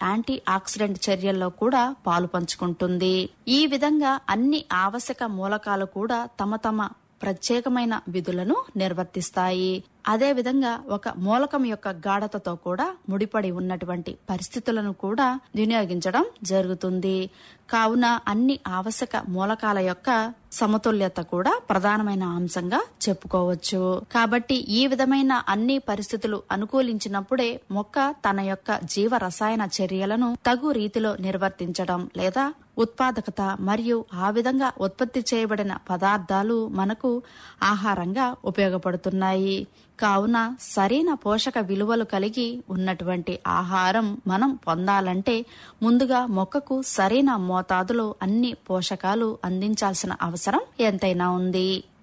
anti oxidant చర్యల్లో కూడా పాలు పంచుకుంటుంది ఈ విధంగా అన్ని ఆవశ్యక మూలకాలు కూడా తమ తమ ప్రత్యేకమైన విధులను నిర్వర్తిస్తాయి అదేవిధంగా ఒక మూలకం యొక్క గాఢతతో కూడా ముడిపడి ఉన్నటువంటి పరిస్థితులను కూడా వినియోగించడం జరుగుతుంది కావున అన్ని ఆవశ్యక మూలకాల యొక్క సమతుల్యత కూడా ప్రధానమైన అంశంగా చెప్పుకోవచ్చు కాబట్టి ఈ విధమైన అన్ని పరిస్థితులు అనుకూలించినప్పుడే మొక్క తన యొక్క జీవ రసాయన చర్యలను తగు రీతిలో నిర్వర్తించడం లేదా ఉత్పాదకత మరియు ఆ విధంగా ఉత్పత్తి చేయబడిన పదార్థాలు మనకు ఆహారంగా ఉపయోగపడుతున్నాయి కావున సరైన పోషక విలువలు కలిగి ఉన్నటువంటి ఆహారం మనం పొందాలంటే ముందుగా మొక్కకు సరైన మోతాదులో అన్ని పోషకాలు అందించాల్సిన అవసరం ఎంతైనా ఉంది